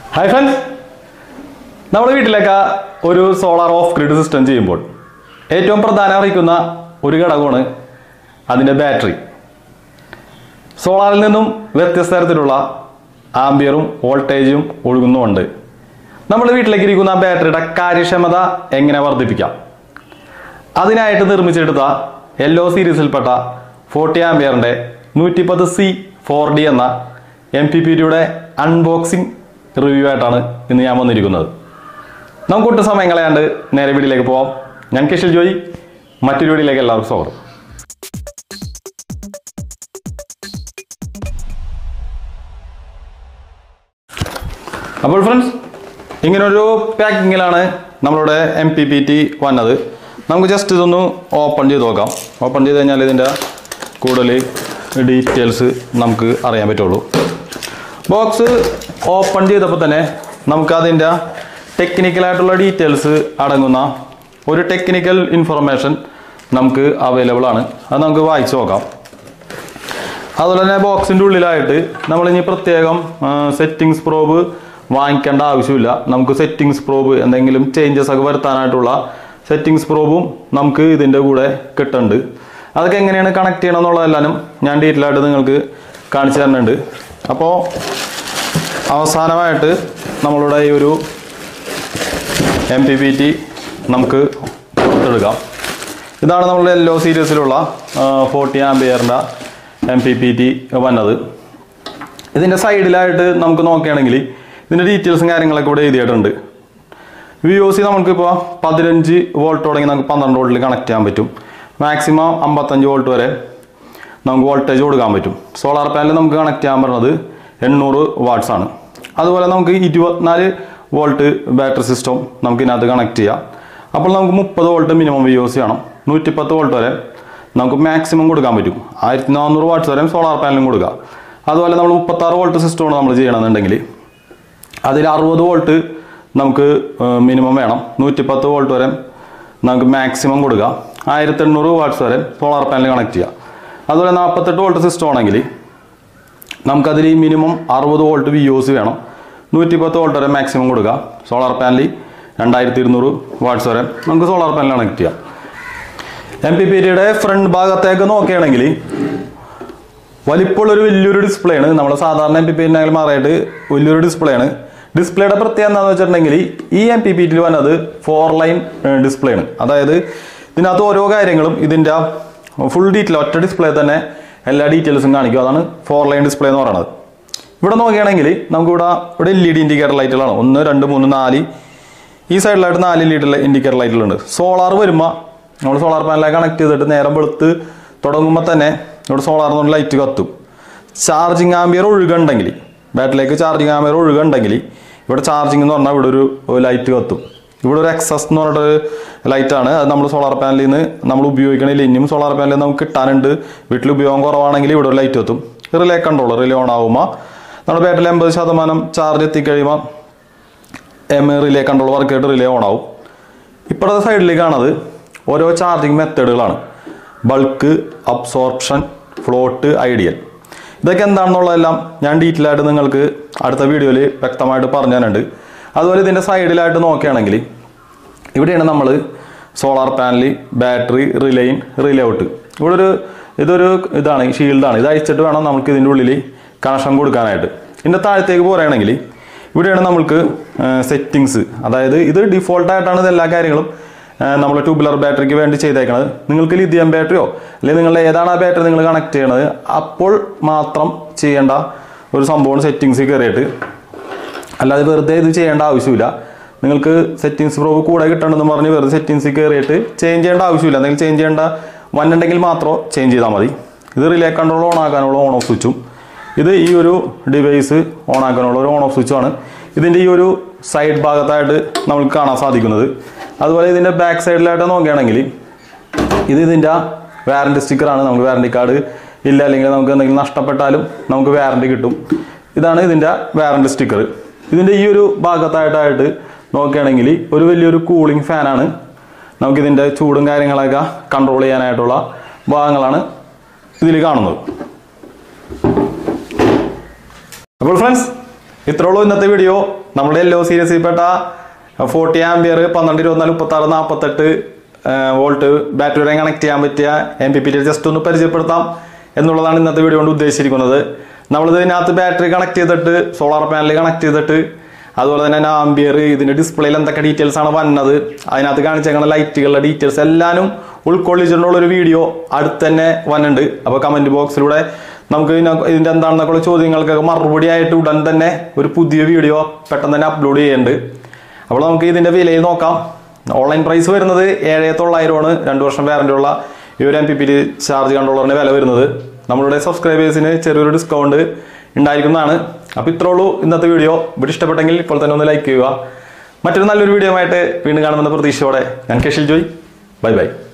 hi friends നമ്മുടെ വീട്ടിലൊക്കെ ഒരു സോളാർ ഓഫ് ഗ്രിഡ് സിസ്റ്റം ചെയ്യുമ്പോൾ ഏറ്റവും പ്രധാനം അറിയിക്കുന്ന ഒരു ഘടകമാണ് അതിൻ്റെ ബാറ്ററി സോളാറിൽ നിന്നും വ്യത്യസ്ത തരത്തിലുള്ള ആംബിയറും വോൾട്ടേജും ഒഴുകുന്നുമുണ്ട് നമ്മുടെ വീട്ടിലേക്ക് ഇരിക്കുന്ന ബാറ്ററിയുടെ കാര്യക്ഷമത എങ്ങനെ വർദ്ധിപ്പിക്കാം അതിനായിട്ട് നിർമ്മിച്ചെടുത്ത എല്ലോ സീരീസിൽപ്പെട്ട ഫോർട്ടി ആംബിയറിൻ്റെ നൂറ്റിപ്പത്ത് സി ഫോർ ഡി എന്ന എം പി പി ടിയുടെ അൺബോക്സിംഗ് റിവ്യൂ ആയിട്ടാണ് ഇന്ന് ഞാൻ വന്നിരിക്കുന്നത് നമുക്ക് ഒട്ടും സമയം കളയാണ്ട് നേരെ വീട്ടിലേക്ക് പോവാം ഞാൻ കിഷിൽ ജോയി മറ്റൊരു വീട്ടിലേക്ക് എല്ലാവർക്കും സ്വാഗതം അപ്പോൾ ഫ്രണ്ട്സ് ഇങ്ങനൊരു പാക്കിങ്ങിലാണ് നമ്മളുടെ എം പി പി ടി വന്നത് നമുക്ക് ജസ്റ്റ് ഇതൊന്ന് ഓപ്പൺ ചെയ്ത് നോക്കാം ഓപ്പൺ ചെയ്ത് കഴിഞ്ഞാൽ ഇതിൻ്റെ കൂടുതൽ ഡീറ്റെയിൽസ് നമുക്ക് അറിയാൻ പറ്റുള്ളൂ ബോക്സ് ഓപ്പൺ ചെയ്തപ്പോൾ തന്നെ നമുക്ക് അതിൻ്റെ ടെക്നിക്കലായിട്ടുള്ള ഡീറ്റെയിൽസ് അടങ്ങുന്ന ഒരു ടെക്നിക്കൽ ഇൻഫർമേഷൻ നമുക്ക് അവൈലബിൾ ആണ് അത് നമുക്ക് വായിച്ചു നോക്കാം അതുപോലെ തന്നെ ബോക്സിൻ്റെ ഉള്ളിലായിട്ട് നമ്മളിനി പ്രത്യേകം സെറ്റിങ്സ് പ്രോബ് വാങ്ങിക്കേണ്ട ആവശ്യമില്ല നമുക്ക് സെറ്റിങ്സ് പ്രോബ് എന്തെങ്കിലും ചേഞ്ചസ് ഒക്കെ വരുത്താനായിട്ടുള്ള സെറ്റിങ്സ് പ്രോബും നമുക്ക് ഇതിൻ്റെ കൂടെ കിട്ടുന്നുണ്ട് അതൊക്കെ എങ്ങനെയാണ് കണക്ട് ചെയ്യണം എന്നുള്ളതെല്ലാം ഞാൻ ഡീറ്റെയിൽ ആയിട്ട് നിങ്ങൾക്ക് കാണിച്ചു തരുന്നുണ്ട് അപ്പോൾ അവസാനമായിട്ട് നമ്മളുടെ ഈ ഒരു എം പി പി ടി നമുക്ക് പുറത്തെടുക്കാം ഇതാണ് നമ്മളുടെ എല്ലോ സീരീസിലുള്ള ഫോർട്ടി ആംബിയറിൻ്റെ എം പി പി ടി വന്നത് ഇതിൻ്റെ സൈഡിലായിട്ട് നമുക്ക് നോക്കുകയാണെങ്കിൽ ഇതിൻ്റെ ഡീറ്റെയിൽസും കാര്യങ്ങളൊക്കെ ഇവിടെ എഴുതിയിട്ടുണ്ട് വി ഒ സി നമുക്കിപ്പോൾ പതിനഞ്ച് വോൾട്ട് തുടങ്ങി നമുക്ക് പന്ത്രണ്ട് വോൾട്ടിൽ കണക്ട് ചെയ്യാൻ പറ്റും മാക്സിമം അമ്പത്തഞ്ച് വോൾട്ട് വരെ നമുക്ക് വോൾട്ടേജ് കൊടുക്കാൻ പറ്റും സോളാർ പാനൽ നമുക്ക് കണക്ട് ചെയ്യാൻ പറ്റുന്നത് എണ്ണൂറ് വാട്ട്സ് ആണ് അതുപോലെ നമുക്ക് ഇരുപത്തിനാല് വോൾട്ട് ബാറ്ററി സിസ്റ്റം നമുക്ക് ഇതിനകത്ത് കണക്ട് ചെയ്യാം അപ്പോൾ നമുക്ക് മുപ്പത് volt minimum V O C ആണ് നൂറ്റിപ്പത്ത് വോൾട്ട് വരെ നമുക്ക് മാക്സിമം കൊടുക്കാൻ പറ്റും ആയിരത്തി നാനൂറ് വാട്ട്സ് വരെ സോളാർ പാനലും കൊടുക്കുക അതുപോലെ നമ്മൾ മുപ്പത്താറ് വോൾട്ട് സിസ്റ്റമാണ് നമ്മൾ ചെയ്യണമെന്നുണ്ടെങ്കിൽ അതിൽ അറുപത് വോൾട്ട് നമുക്ക് മിനിമം വേണം നൂറ്റിപ്പത്ത് വോൾട്ട് വരെ നമുക്ക് മാക്സിമം കൊടുക്കുക ആയിരത്തി എണ്ണൂറ് വാട്ട്സ് വരെ സോളാർ പാനൽ കണക്ട് ചെയ്യുക അതുപോലെ നാൽപ്പത്തെട്ട് വോൾട്ട് സിസ്റ്റം ആണെങ്കിൽ നമുക്കതിൽ മിനിമം അറുപത് വോൾട്ട് വി ഒ സി വേണം നൂറ്റിപ്പത്ത് വോൾട്ട് വരെ മാക്സിമം കൊടുക്കുക സോളാർ പാനലിൽ രണ്ടായിരത്തി ഇരുന്നൂറ് വാട്ട്സ് വരെ നമുക്ക് സോളാർ പാനൽ കണക്ട് ചെയ്യാം എം പി പി ടിയുടെ ഫ്രണ്ട് ഭാഗത്തേക്ക് നോക്കുകയാണെങ്കിൽ വലിപ്പമുള്ളൊരു വലിയൊരു ഡിസ്പ്ലേ ആണ് നമ്മൾ സാധാരണ എം പി പി ടിനായാലും മാറിയിട്ട് വലിയൊരു ഡിസ്പ്ലേ ആണ് ഡിസ്പ്ലേയുടെ പ്രത്യേകത എന്താണെന്ന് വെച്ചിട്ടുണ്ടെങ്കിൽ ഈ എം പി പി ടിയിൽ വന്നത് ഫോർ ലൈൻ ഡിസ്പ്ലേ ആണ് അതായത് ഇതിനകത്ത് ഓരോ കാര്യങ്ങളും ഇതിൻ്റെ ഫുൾ ഡീറ്റെയിൽ ഒറ്റ ഡിസ്പ്ലേ തന്നെ എല്ലാ ഡീറ്റെയിൽസും കാണിക്കും അതാണ് ഫോർ ലൈൻ ഡിസ്പ്ലേ എന്ന് പറയുന്നത് ഇവിടെ നോക്കുകയാണെങ്കിൽ നമുക്കിവിടെ ഇവിടെ എൽ ഇ ഡി ഇൻഡിക്കേറ്റർ ലൈറ്റുകളാണ് ഒന്ന് രണ്ട് മൂന്ന് നാല് ഈ സൈഡിലായിട്ട് നാല് എൽ ഇ ഡി ഇൻഡിക്കേറ്റർ ലൈറ്റുകളുണ്ട് സോളാർ വരുമ്പോൾ നമ്മൾ സോളാർ പാനലിലേക്ക് കണക്ട് ചെയ്തിട്ട് നേരം വെളുത്ത് തുടങ്ങുമ്പോൾ തന്നെ ഇവിടെ സോളാർ എന്നുള്ള ലൈറ്റ് കത്തും ചാർജിങ് ആംബിയർ ഒഴുകുണ്ടെങ്കിൽ ബാറ്ററിലേക്ക് ചാർജിങ് ആംബിയർ ഒഴുകുണ്ടെങ്കിൽ ഇവിടെ ചാർജിങ് എന്ന് പറഞ്ഞാൽ ഇവിടെ ഒരു ലൈറ്റ് കത്തും ഇവിടെ ഒരു എക്സസ് എന്ന് പറഞ്ഞിട്ടൊരു ലൈറ്റാണ് അത് നമ്മൾ സോളാർ പാനലിൽ നിന്ന് നമ്മൾ ഉപയോഗിക്കണില്ല ഇനിയും സോളാർ പാനലിൽ നമുക്ക് കിട്ടാനുണ്ട് വീട്ടിൽ ഉപയോഗം കുറവാണെങ്കിൽ ഇവിടെ ഒരു ലൈറ്റ് കത്തും റിലേ കൺട്രോൾ റിലേ ഓൺ ആകുമ്പോൾ നമ്മുടെ ബാറ്ററിയിൽ എൺപത് ശതമാനം ചാർജ് എത്തിക്കഴിയുമ്പോൾ എം റിലേ കൺട്രോൾ വർക്ക് ചെയ്തിട്ട് റിലേ ഓൺ ആവും ഇപ്പോഴത്തെ സൈഡിലേക്കാണത് ഓരോ ചാർജിങ് മെത്തേഡുകളാണ് ബൾക്ക് അബ്സോർപ്ഷൻ ഫ്ലോട്ട് ഐഡിയൽ ഇതൊക്കെ എന്താണെന്നുള്ളതെല്ലാം ഞാൻ ഡീറ്റെയിൽ ആയിട്ട് നിങ്ങൾക്ക് അടുത്ത വീഡിയോയിൽ വ്യക്തമായിട്ട് പറഞ്ഞു തരുന്നുണ്ട് അതുപോലെ ഇതിൻ്റെ സൈഡിലായിട്ട് നോക്കുകയാണെങ്കിൽ ഇവിടെയാണ് നമ്മൾ സോളാർ പാനൽ ബാറ്ററി റിലൈൻ റിലേ ഔട്ട് ഇവിടെ ഒരു ഇതൊരു ഇതാണ് ഷീൽഡാണ് ഇത് അയച്ചിട്ട് വേണം നമുക്ക് ഇതിൻ്റെ ഉള്ളിൽ കണക്ഷൻ കൊടുക്കാനായിട്ട് ഇതിൻ്റെ താഴത്തേക്ക് പറയുകയാണെങ്കിൽ ഇവിടെയാണ് നമ്മൾക്ക് സെറ്റിങ്സ് അതായത് ഇത് ഡിഫോൾട്ടായിട്ടാണ് ഇത് എല്ലാ കാര്യങ്ങളും നമ്മൾ ട്യൂബുലർ ബാറ്ററിക്ക് വേണ്ടി ചെയ്തേക്കണത് നിങ്ങൾക്ക് ലിഥിയം ബാറ്ററിയോ അല്ലെങ്കിൽ നിങ്ങളുടെ ഏതാണ് ആ ബാറ്ററി നിങ്ങൾ കണക്ട് ചെയ്യണത് അപ്പോൾ മാത്രം ചെയ്യേണ്ട ഒരു സംഭവമാണ് സെറ്റിങ്സിൽ കയറിയിട്ട് അല്ലാതെ വെറുതെ ഇത് ചെയ്യേണ്ട ആവശ്യമില്ല നിങ്ങൾക്ക് സെറ്റിങ്സ് പ്രോബ് കൂടെ കിട്ടണമെന്ന് പറഞ്ഞ് വെറുതെ സെറ്റിങ്സിൽ കയറിയിട്ട് ചേഞ്ച് ചെയ്യേണ്ട ആവശ്യമില്ല എന്തെങ്കിലും ചേഞ്ച് ചെയ്യേണ്ട വന്നുണ്ടെങ്കിൽ മാത്രം ചേഞ്ച് ചെയ്താൽ മതി ഇത് റിലേ കൺട്രോൾ ഓൺ ആക്കാനുള്ള ഓൺ ഓഫ് സ്വിച്ചും ഇത് ഈ ഒരു ഡിവൈസ് ഓൺ ആക്കാനുള്ള ഒരു ഓൺ ഓഫ് സ്വിച്ചുമാണ് ഇതിൻ്റെ ഈ ഒരു സൈഡ് ഭാഗത്തായിട്ട് നമുക്ക് കാണാൻ സാധിക്കുന്നത് അതുപോലെ ഇതിൻ്റെ ബാക്ക് സൈഡിലായിട്ട് നോക്കുകയാണെങ്കിൽ ഇത് ഇതിൻ്റെ വാറണ്ടി സ്റ്റിക്കറാണ് നമുക്ക് വാറണ്ടി കാർഡ് ഇല്ല അല്ലെങ്കിൽ നമുക്ക് എന്തെങ്കിലും നഷ്ടപ്പെട്ടാലും നമുക്ക് വാറണ്ടി കിട്ടും ഇതാണ് ഇതിൻ്റെ വാറണ്ടി സ്റ്റിക്കർ ഇതിൻ്റെ ഈ ഒരു ഭാഗത്തായിട്ടായിട്ട് നോക്കുകയാണെങ്കിൽ ഒരു വലിയൊരു കൂളിംഗ് ഫാനാണ് നമുക്കിതിൻ്റെ ചൂടും കാര്യങ്ങളൊക്കെ കൺട്രോൾ ചെയ്യാനായിട്ടുള്ള ഭാഗങ്ങളാണ് ഇതിൽ കാണുന്നത് അപ്പോൾ ഫ്രണ്ട്സ് ഇത്രയുള്ളൂ ഇന്നത്തെ വീഡിയോ നമ്മുടെ എല്ലോ സീരീസിൽപ്പെട്ട ഫോർട്ടി ആംബിയർ പന്ത്രണ്ട് ഇരുപത്തിനാല് മുപ്പത്തി ആറ് നാൽപ്പത്തെട്ട് വോൾട്ട് ബാറ്ററി വരെ കണക്ട് ചെയ്യാൻ പറ്റിയ എം പി പി ജസ്റ്റ് ഒന്ന് പരിചയപ്പെടുത്താം എന്നുള്ളതാണ് ഇന്നത്തെ വീഡിയോ കൊണ്ട് ഉദ്ദേശിച്ചിരിക്കുന്നത് നമ്മളിത് ഇതിനകത്ത് ബാറ്ററി കണക്ട് ചെയ്തിട്ട് സോളാർ പാനൽ കണക്ട് ചെയ്തിട്ട് അതുപോലെ തന്നെ ആംബിയർ ഇതിന്റെ ഡിസ്പ്ലേയിൽ എന്തൊക്കെ ഡീറ്റെയിൽസ് ആണ് വന്നത് അതിനകത്ത് കാണിച്ചേക്കുന്ന ലൈറ്റുകളുടെ ഡീറ്റെയിൽസ് എല്ലാനും ഉൾക്കൊള്ളിച്ചിട്ടുള്ള ഒരു വീഡിയോ അടുത്ത് തന്നെ വന്നിട്ടുണ്ട് അപ്പോൾ കമന്റ് ബോക്സിലൂടെ നമുക്ക് ഇതിനെ ഇതിന്റെ എന്താണെന്നൊക്കെയുള്ള ചോദ്യങ്ങൾക്കൊക്കെ മറുപടി ആയിട്ട് ഉടൻ തന്നെ ഒരു പുതിയ വീഡിയോ പെട്ടെന്ന് തന്നെ അപ്ലോഡ് ചെയ്യുന്നുണ്ട് അപ്പോൾ നമുക്ക് ഇതിന്റെ വിലയിൽ നോക്കാം ഓൺലൈൻ പ്രൈസ് വരുന്നത് ഏഴ് തൊള്ളായിരമാണ് രണ്ട് വർഷം വാറന്റി ഉള്ള ഈ ഒരു എം പി പി ചാർജ് കൺട്രോളറിന്റെ വില വരുന്നത് നമ്മളുടെ സബ്സ്ക്രൈബേഴ്സിന് ചെറിയൊരു ഡിസ്കൗണ്ട് ഉണ്ടായിരിക്കുന്നതാണ് അപ്പോൾ ഇത്രേ ഉള്ളൂ ഇന്നത്തെ വീഡിയോ ഇവിടെ ഇഷ്ടപ്പെട്ടെങ്കിൽ ഇപ്പോൾ തന്നെ ഒന്ന് ലൈക്ക് ചെയ്യുക മറ്റൊരു നല്ലൊരു വീഡിയോ ആയിട്ട് വീണ്ടും കാണുമെന്ന പ്രതീക്ഷയോടെ ഞാൻ കെഷിൽ ജോയ് ബൈ ബൈ